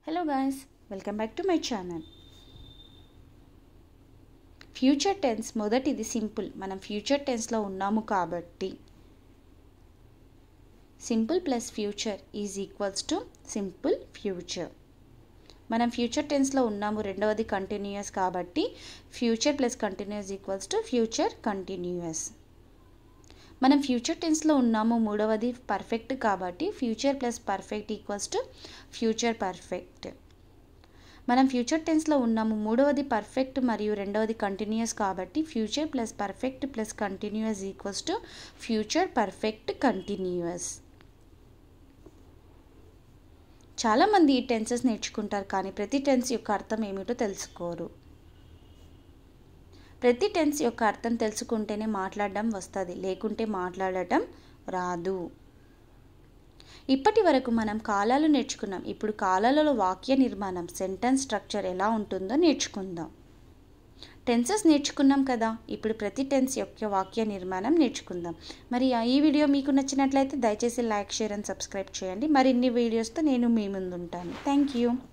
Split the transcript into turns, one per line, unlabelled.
hello guys welcome back to my channel future tense మొదటిది simple మనం future టెన్స్లో ఉన్నాము కాబట్టి simple plus future is equals to simple future మనం future టెన్స్లో ఉన్నాము రెండవది కంటిన్యూస్ కాబట్టి future plus continuous equals to future continuous మనం ఫ్యూచర్ టెన్స్లో ఉన్నాము మూడవది పర్ఫెక్ట్ కాబట్టి future plus perfect equals to future perfect మనం ఫ్యూచర్ టెన్స్లో ఉన్నాము మూడవది పర్ఫెక్ట్ మరియు రెండవది కంటిన్యూస్ కాబట్టి future plus perfect plus continuous equals to future perfect continuous చాలామంది ఈ టెన్సెస్ నేర్చుకుంటారు కానీ ప్రతి టెన్స్ యొక్క అర్థం ఏమిటో తెలుసుకోరు ప్రతి టెన్స్ యొక్క అర్థం తెలుసుకుంటేనే మాట్లాడడం వస్తుంది లేకుంటే మాట్లాడటం రాదు ఇప్పటి వరకు మనం కాలాలు నేర్చుకున్నాం ఇప్పుడు కాలాలలో వాక్య నిర్మాణం సెంటెన్స్ స్ట్రక్చర్ ఎలా ఉంటుందో నేర్చుకుందాం టెన్సెస్ నేర్చుకున్నాం కదా ఇప్పుడు ప్రతి టెన్స్ యొక్క వాక్య నిర్మాణం నేర్చుకుందాం మరి ఈ వీడియో మీకు నచ్చినట్లయితే దయచేసి లైక్ షేర్ అండ్ సబ్స్క్రైబ్ చేయండి మరిన్ని వీడియోస్తో నేను మీ ముందు ఉంటాను థ్యాంక్ యూ